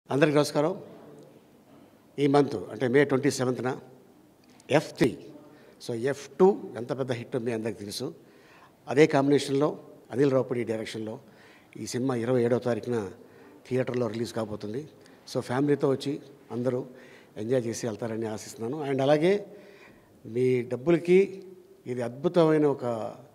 అందరికీ నమస్కారం ఈ మంత్ అంటే మే ట్వంటీ సెవెంత్న F three so F two ఎంత పెద్ద హిట్ మీ అందరికి తెలుసు అదే కాంబినేషన్లో అనిల్ రావుపూడి డైరెక్షన్లో ఈ సినిమా ఇరవై ఏడవ తారీఖున థియేటర్లో రిలీజ్ కాబోతుంది సో ఫ్యామిలీతో వచ్చి అందరూ ఎంజాయ్ చేసి వెళ్తారని ఆశిస్తున్నాను అండ్ అలాగే మీ డబ్బులకి ఇది అద్భుతమైన ఒక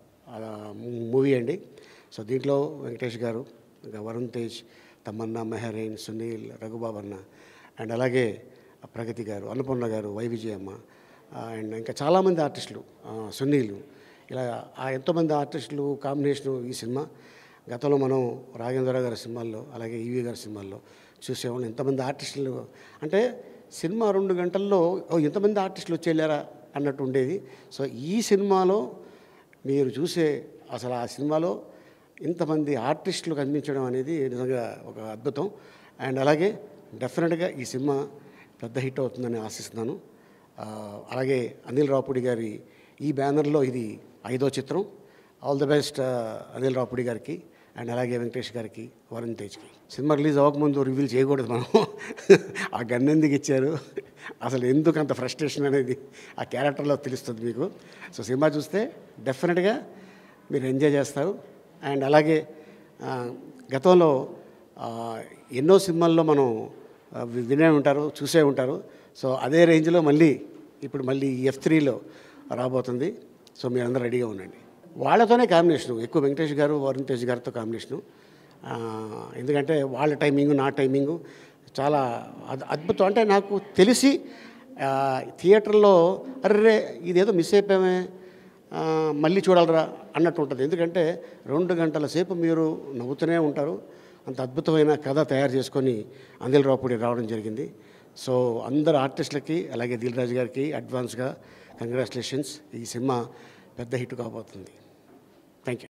మూవీ అండి సో దీంట్లో వెంకటేష్ గారు ఇంకా వరుణ్ తేజ్ తమన్నా మెహరైన్ సునీల్ రఘుబాబు అన్న అండ్ అలాగే ప్రగతి గారు అన్నపూర్ణ గారు వై విజయమ్మ అండ్ ఇంకా చాలామంది ఆర్టిస్టులు ఆ, సునీల్ ఇలా ఆ ఎంతోమంది ఆర్టిస్టులు కాంబినేషను ఈ సినిమా గతంలో మనం రాఘేంద్ర గారి సినిమాల్లో అలాగే ఈవి గారి సినిమాల్లో చూసేవాళ్ళం ఎంతమంది ఆర్టిస్టులు అంటే సినిమా రెండు గంటల్లో ఓ ఇంతమంది ఆర్టిస్టులు వచ్చేళ్ళారా అన్నట్టు ఉండేది సో ఈ సినిమాలో మీరు చూసే అసలు ఆ సినిమాలో ఇంతమంది ఆర్టిస్టులు కనిపించడం అనేది నిజంగా ఒక అద్భుతం అండ్ అలాగే డెఫినెట్గా ఈ సినిమా పెద్ద హిట్ అవుతుందని ఆశిస్తున్నాను ఆ, అలాగే అనిల్ రావుపూడి గారి ఈ బ్యానర్లో ఇది ఐదో చిత్రం all the best Anil Ravipudi గారికి అండ్ అలాగే వెంకటేష్ గారికి వరుణ్ తేజ్కి సినిమా రిలీజ్ అవ్వకముందు రివీల్ చేయకూడదు మనం ఆ గన్ ఎందుకు ఇచ్చారు అసలు ఎందుకు అంత ఫ్రస్ట్రేషన్ అనేది ఆ క్యారెక్టర్లో తెలుస్తుంది మీకు సో సినిమా చూస్తే డెఫినెట్గా మీరు ఎంజాయ్ చేస్తారు అండ్ అలాగే ఆ, గతంలో ఆ, ఎన్నో సినిమాల్లో మనం ఆ, వి- వినే ఉంటారు చూసే ఉంటారు సో అదే రేంజ్లో మళ్ళీ ఇప్పుడు మళ్ళీ ఎఫ్ త్రీలో రాబోతుంది సో మీరందరూ రెడీగా ఉండండి వాళ్ళతోనే కాంబినేషను ఎక్కువ వెంకటేష్ గారు వరుణ్ తేజ్ గారితో కాంబినేషను ఆ, ఎందుకంటే వాళ్ళ టైమింగు నా టైమింగు చాలా అద్- అద్భుతం అంటే నాకు తెలిసి ఆ, థియేటర్లో అర్రే ఇదేదో మిస్ అయిపోయామే ఆ, మళ్ళీ చూడాలరా అన్నట్టు ఉంటుంది ఎందుకంటే రెండు గంటల సేపు మీరు నవ్వుతూనే ఉంటారు అంత అద్భుతమైన కథ తయారు చేసుకొని అందిల్ రావుపూడి రావడం జరిగింది సో అందరు ఆర్టిస్టులకి అలాగే దిల్ రాజు గారికి అడ్వాన్స్గా కంగ్రాచులేషన్స్ ఈ సినిమా పెద్ద హిట్ కాబోతుంది థ్యాంక్ యూ